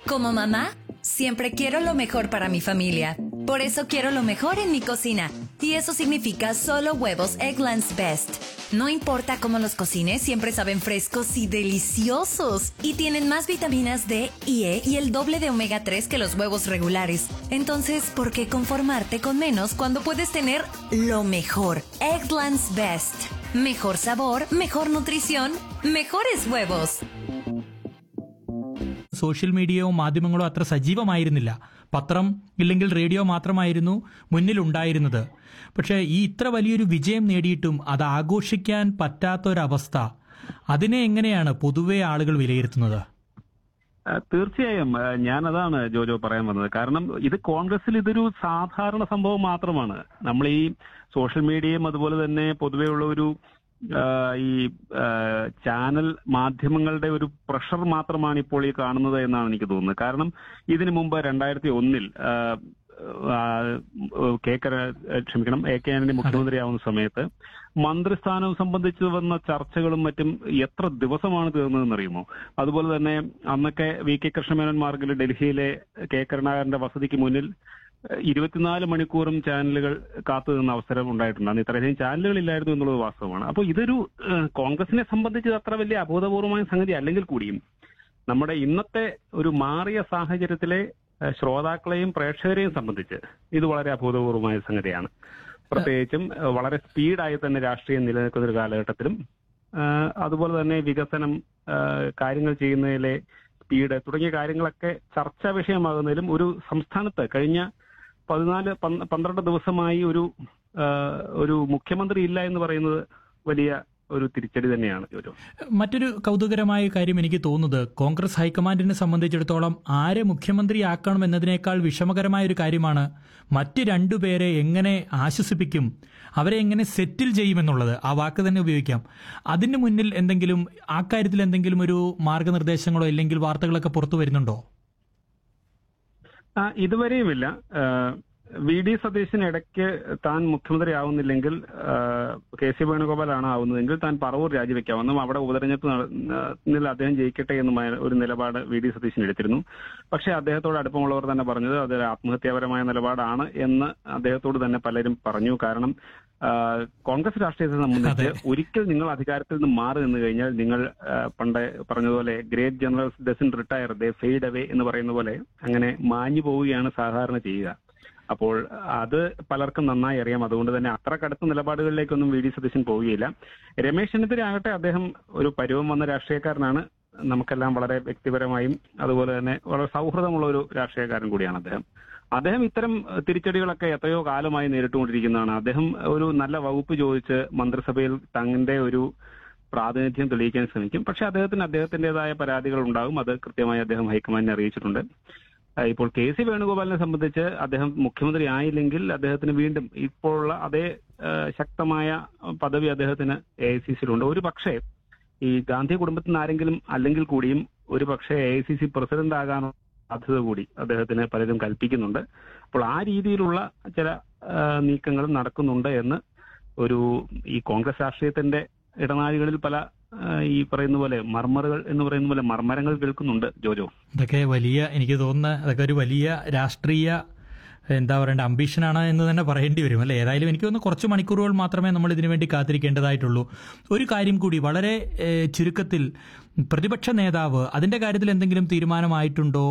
Como mamá, siempre quiero lo mejor para mi familia. Por eso quiero lo mejor en mi cocina. Y eso significa solo huevos Egglands Best. No importa cómo los cocines, siempre saben frescos y deliciosos. Y tienen más vitaminas D y E y el doble de omega 3 que los huevos regulares. Entonces, ¿por qué conformarte con menos cuando puedes tener lo mejor? Egglands Best. Mejor sabor, mejor nutrición, mejores huevos. Social മീഡിയയോ മാധ്യമങ്ങളോ അത്ര സജീവമായിരുന്നില്ല പത്രം ഇല്ലെങ്കിൽ radio മാത്രമായിരുന്നു മുന്നിലുണ്ടായിരുന്നത് പക്ഷേ ഈ ഇത്ര വലിയൊരു വിജയം നേടിയിട്ടും അത് ആഘോഷിക്കാൻ പറ്റാത്തൊരവസ്ഥ അതിനെ എങ്ങനെയാണ് പൊതുവെ ആളുകൾ വിലയിരുത്തുന്നത് ആ, തീർച്ചയായും ആ, ഞാനതാണ് ജോജോ പറയാൻ വന്നത് കാരണം ഇത് കോൺഗ്രസിൽ ഇതൊരു സാധാരണ സംഭവം മാത്രമാണ് നമ്മൾ ഈ സോഷ്യൽ മീഡിയയും അതുപോലെ തന്നെ പൊതുവെയുള്ള ഒരു ആ, ഈ ആ, ചാനൽ മാധ്യമങ്ങളുടെ ഒരു പ്രഷർ മാത്രമാണ് ഇപ്പോൾ ഈ കാണുന്നത് എന്നാണ് എനിക്ക് തോന്നുന്നത് കാരണം ഇതിനു മുമ്പ് രണ്ടായിരത്തി ഒന്നിൽ ആ, ആ, കെ കര ക്ഷമിക്കണം എ കെ ആന്റണി മുഖ്യമന്ത്രിയാവുന്ന സമയത്ത് മന്ത്രിസ്ഥാനം സംബന്ധിച്ച് വന്ന ചർച്ചകളും മറ്റും എത്ര ദിവസമാണ് തീർന്നതെന്ന് അറിയുമോ അതുപോലെ തന്നെ അന്നൊക്കെ വി കെ കൃഷ്ണമേനോൻ മാർഗിൽ ഡൽഹിയിലെ കെ കരുണാകരന്റെ വസതിക്ക് മുന്നിൽ ഏഹ്, ഇരുപത്തിനാല് മണിക്കൂറും ചാനലുകൾ കാത്തു നിന്ന അവസരം ഉണ്ടായിട്ടുണ്ട് അന്ന് ഇത്രയധികം ചാനലുകൾ ഇല്ലായിരുന്നു എന്നുള്ളത് വാസ്തവമാണ് അപ്പോൾ ഇതൊരു ഏഹ്, കോൺഗ്രസിനെ സംബന്ധിച്ച് ഇത് അത്ര വലിയ അഭൂതപൂർവമായ സംഗതി അല്ലെങ്കിൽ കൂടിയും നമ്മുടെ ഇന്നത്തെ ഒരു മാറിയ സാഹചര്യത്തിലെ ഏഹ്, ശ്രോതാക്കളെയും പ്രേക്ഷകരെയും സംബന്ധിച്ച് ഇത് വളരെ അഭൂതപൂർവമായ സംഗതിയാണ് പ്രത്യേകിച്ചും ഏഹ്, വളരെ സ്പീഡായി തന്നെ രാഷ്ട്രീയം നിലനിൽക്കുന്ന ഒരു കാലഘട്ടത്തിലും ഏഹ്, അതുപോലെ തന്നെ വികസനം ഏഹ്, കാര്യങ്ങൾ ചെയ്യുന്നതിലെ സ്പീഡ് തുടങ്ങിയ കാര്യങ്ങളൊക്കെ ചർച്ചാ വിഷയമാകുന്നതിലും ഒരു സംസ്ഥാനത്ത് കഴിഞ്ഞ പതിനാല് പന്ത്ര- പന്ത്രണ്ട് ദിവസമായി ഒരു ഏഹ്, ഒരു മുഖ്യമന്ത്രി ഇല്ല എന്ന് പറയുന്നത് വലിയ ഒരു തിരിച്ചടി തന്നെയാണ് ജോജോ മറ്റൊരു കൗതുകരമായ കാര്യം എനിക്ക് തോന്നുന്നത് കോൺഗ്രസ് ഹൈക്കമാൻഡിനെ സംബന്ധിച്ചിടത്തോളം ആരെ മുഖ്യമന്ത്രിയാക്കണം എന്നതിനേക്കാൾ വിഷമകരമായ ഒരു കാര്യമാണ് മറ്റ് രണ്ടുപേരെ എങ്ങനെ ആശ്വസിപ്പിക്കും അവരെ എങ്ങനെ സെറ്റിൽ ചെയ്യുമെന്നുള്ളത് ആ വാക്ക് തന്നെ ഉപയോഗിക്കാം അതിന് മുന്നിൽ എന്തെങ്കിലും ആ കാര്യത്തിൽ എന്തെങ്കിലും ഒരു മാർഗനിർദ്ദേശങ്ങളോ അല്ലെങ്കിൽ വാർത്തകളൊക്കെ പുറത്തു വരുന്നുണ്ടോ ആ, ഇതുവരെയുമില്ല ആ, വി ഡി സതീശൻ ഇടയ്ക്ക് താൻ മുഖ്യമന്ത്രി ആവുന്നില്ലെങ്കിൽ ആ, കെ സി വേണുഗോപാലാണ് ആവുന്നതെങ്കിൽ താൻ പറവൂർ രാജിവെക്കാമെന്നും അവിടെ ഉപതെരഞ്ഞെടുപ്പ് നട- അദ്ദേഹം ജയിക്കട്ടെ എന്നുമായ ഒരു നിലപാട് വി ഡി സതീശൻ എടുത്തിരുന്നു പക്ഷേ അദ്ദേഹത്തോട് അടുപ്പമുള്ളവർ തന്നെ പറഞ്ഞത് അത് ആത്മഹത്യാപരമായ നിലപാടാണ് എന്ന് അദ്ദേഹത്തോട് തന്നെ പലരും പറഞ്ഞു കാരണം ആ, കോൺഗ്രസ് രാഷ്ട്രീയത്തെ സംബന്ധിച്ച് ഒരിക്കൽ നിങ്ങൾ അധികാരത്തിൽ നിന്ന് മാറി നിന്ന് കഴിഞ്ഞാൽ നിങ്ങൾ ആ, പണ്ട് പറഞ്ഞതുപോലെ great generals doesn't retire they fade away എന്ന് പറയുന്ന പോലെ അങ്ങനെ മാഞ്ഞു പോവുകയാണ് സാധാരണ ചെയ്യുക അപ്പോൾ അത് പലർക്കും നന്നായി അറിയാം അതുകൊണ്ട് തന്നെ അത്ര കടുത്ത നിലപാടുകളിലേക്കൊന്നും വി ഡി സതീശൻ പോവുകയില്ല രമേശ് ചെന്നിത്തല ആകട്ടെ അദ്ദേഹം ഒരു പരുവം വന്ന രാഷ്ട്രീയക്കാരനാണ് നമുക്കെല്ലാം വളരെ വ്യക്തിപരമായും അതുപോലെ തന്നെ വളരെ സൗഹൃദമുള്ള ഒരു രാഷ്ട്രീയക്കാരൻ കൂടിയാണ് അദ്ദേഹം അദ്ദേഹം ഇത്തരം തിരിച്ചടികളൊക്കെ എത്രയോ കാലമായി നേരിട്ടുകൊണ്ടിരിക്കുന്നതാണ് അദ്ദേഹം ഒരു നല്ല വകുപ്പ് ചോദിച്ച് മന്ത്രിസഭയിൽ തങ്ങളുടെ ഒരു പ്രാതിനിധ്യം തെളിയിക്കാൻ ശ്രമിക്കും പക്ഷെ അദ്ദേഹത്തിന് അദ്ദേഹത്തിന്റേതായ പരാതികൾ ഉണ്ടാകും അത് കൃത്യമായി അദ്ദേഹം ഹൈക്കമാൻഡിനെ അറിയിച്ചിട്ടുണ്ട് ആ, ഇപ്പോൾ കെ സി വേണുഗോപാലിനെ സംബന്ധിച്ച് അദ്ദേഹം മുഖ്യമന്ത്രി ആയില്ലെങ്കിൽ അദ്ദേഹത്തിന് വീണ്ടും ഇപ്പോഴുള്ള അതേ ആ, ശക്തമായ പദവി അദ്ദേഹത്തിന് എ ഐ സി സിയിലുണ്ട് ഒരു പക്ഷേ ഈ ഗാന്ധി കുടുംബത്തിൽ നിന്ന് ആരെങ്കിലും അല്ലെങ്കിൽ കൂടിയും ഒരു പക്ഷേ A I C C president ആകാനുള്ള സാധ്യത കൂടി അദ്ദേഹത്തിന് പലരും കൽപ്പിക്കുന്നുണ്ട് അപ്പോൾ ആ രീതിയിലുള്ള ചില ആ, നീക്കങ്ങളും നടക്കുന്നുണ്ട് എന്ന് ഒരു ഈ കോൺഗ്രസ് രാഷ്ട്രീയത്തിന്റെ ഇടനാഴികളിൽ പല ആ, ഈ പറയുന്ന പോലെ മർമറുകൾ എന്ന് പറയുന്ന പോലെ മർമരങ്ങൾ കേൾക്കുന്നുണ്ട് ജോജോ ഇതൊക്കെ വലിയ എനിക്ക് തോന്നുന്ന അതൊക്കെ ഒരു വലിയ രാഷ്ട്രീയ എന്താ പറയേണ്ട അംബീഷനാണ് എന്ന് തന്നെ പറയേണ്ടി വരും അല്ലെ ഏതായാലും എനിക്ക് തോന്നുന്നു കുറച്ച് മണിക്കൂറുകൾ മാത്രമേ നമ്മൾ ഇതിനു വേണ്ടി കാത്തിരിക്കേണ്ടതായിട്ടുള്ളൂ ഒരു കാര്യം കൂടി വളരെ ഏഹ്, ചുരുക്കത്തിൽ പ്രതിപക്ഷ നേതാവ് അതിന്റെ കാര്യത്തിൽ എന്തെങ്കിലും തീരുമാനമായിട്ടുണ്ടോ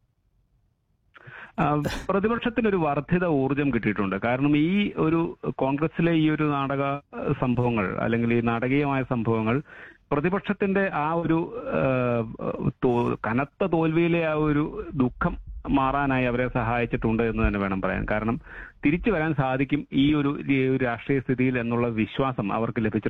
ആ, പ്രതിപക്ഷത്തിന് ഒരു വർദ്ധിത ഊർജം കിട്ടിയിട്ടുണ്ട് കാരണം ഈ ഒരു കോൺഗ്രസിലെ ഈ ഒരു നാടക സംഭവങ്ങൾ അല്ലെങ്കിൽ ഈ നാടകീയമായ സംഭവങ്ങൾ പ്രതിപക്ഷത്തിന്റെ ആ ഒരു ആ, തോ- കനത്ത തോൽവിയിലെ ആ ഒരു ദുഃഖം മാറാനായി അവരെ സഹായിച്ചിട്ടുണ്ട് എന്ന് തന്നെ വേണം പറയാൻ കാരണം തിരിച്ചു വരാൻ സാധിക്കും ഈ ഒരു ഈ ഒരു രാഷ്ട്രീയ സ്ഥിതിയിൽ എന്നുള്ള വിശ്വാസം അവർക്ക് ലഭിച്ചിട്ടുണ്ട്